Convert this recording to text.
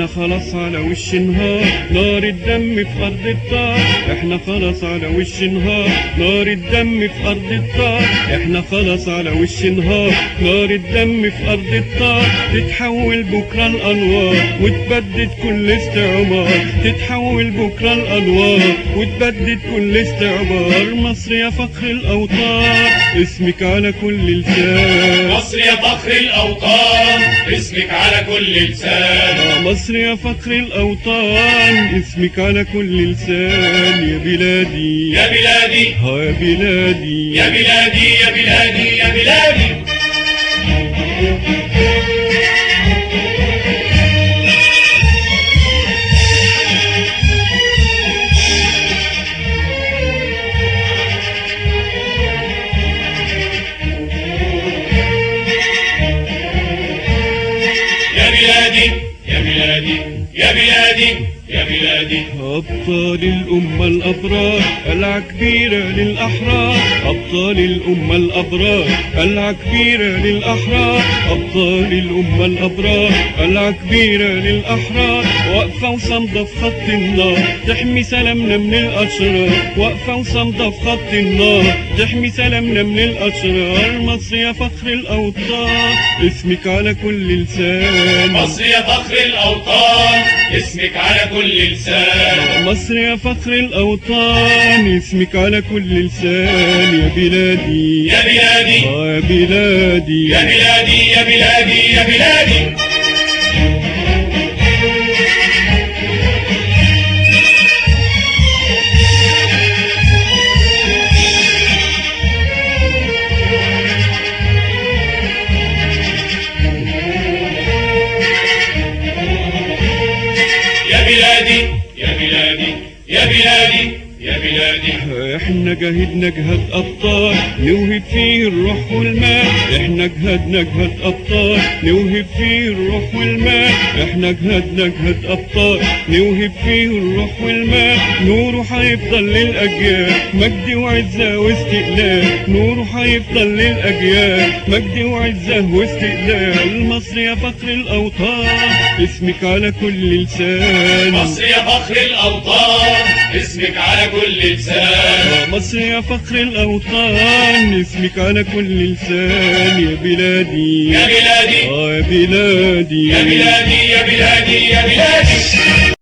احنا خلاص على وش نهار نار الدم في ارض الطار احنا خلاص على وش نهار نار الدم في ارض الطار احنا خلاص على وش نهار نار الدم في ارض الطار تتحول بكره الانوار وتبدد كل استعمار تتحول بكره الانوار وتبدد كل استعمار مصر يا فخر الاوطان اسمك على كل لسان مصر يا فخر الأوطان اسمك على كل لسان يا مصر يا فخر الأوطان اسمك على كل لسان يا بلادي يا بلادي ها يا بلادي يا بلادي يا بلادي يا بلادي يا بلادي يا بلادي يا بلادي يا بلادي أبطال الأمة الأبرار قلعة كبيرة للأحرار أبطال الأمة الأبرار قلعة كبيرة للأحرار أبطال الأمة الأبرار قلعة كبيرة للأحرار واقفة وصامدة في خط النار تحمي سلامنا من الأشرار واقفة وصامدة في خط النار تحمي سلامنا من الأشرار مصر يا فخر الأوطان اسمك على كل لسان مصر يا فخر الأوطان اسمك على كل لسان مصر يا فخر الأوطان اسمك على كل لسان يا بلادي يا بلادي آه يا بلادي يا بلادي يا بلادي يا بلادي يا بلادي يا بلادي يا بلادي يا بلادي احنا جاهدنا جهاد ابطال نوهب فيه الروح والمال احنا جهدنا جهاد ابطال نوهب فيه الروح والمال احنا جهدنا جهاد ابطال نوهب فيه الروح والمال نوره هيفضل للاجيال مجد وعزه واستقلال نوره هيفضل للاجيال مجد وعزه واستقلال مصر يا فخر الاوطان اسمك على كل لسان مصر يا فخر الأوطان اسمك على كل لسان مصر يا فخر الأوطان اسمك على كل لسان يا بلادي يا بلادي آه يا بلادي يا بلادي يا بلادي يا بلادي